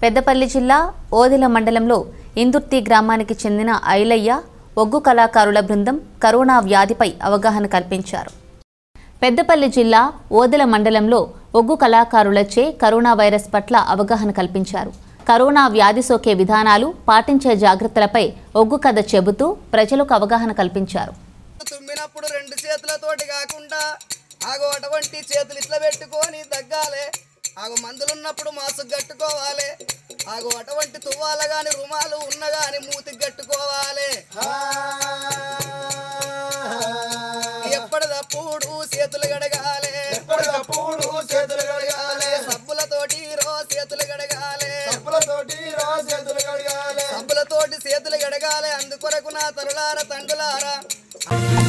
పెద్దపల్లి జిల్లా ఓదెల మండలంలో ఇందుర్తి గ్రామానికి చెందిన ఐలయ్య ఒగ్గు కళాకారుల బృందం కరోనా వ్యాధిపై అవగాహన కల్పించారు పెద్దపల్లి జిల్లా ఓదెల మండలంలో ఒగ్గు కళాకారులచే కరోనా వైరస్ పట్ల అవగాహన కల్పించారు కరోనా వ్యాధి సోకే విధానాలు పాటించే జాగ్రత్తలపై ఒగ్గు కథ చెబుతూ ప్రజలకు అవగాహన కల్పించారు తుమ్మినప్పుడు రెండు చేతులతోటి కాకుండా ఆగో అటువంటి చేతులు ఇట్లా పెట్టుకొని దగ్గాలి ఆగో మందులున్నప్పుడు మాసు కట్టుకోవాలి ఆగో అటువంటి తువ్వాల గాని రుమాలు ఉన్న గాని మూతికి కట్టుకోవాలి ఎప్పటిదప్పుడు చేతులు గడగాలి ఎప్పటికప్పుడు చేతులు కడగాలి సబ్బులతోటి రో చేతులు గడగాలి చెప్పులతోటి రా చేతులు కడగాలి సబ్బులతోటి చేతులు గడగాలి అందుకొరకు నా తరులార తండ్రులారా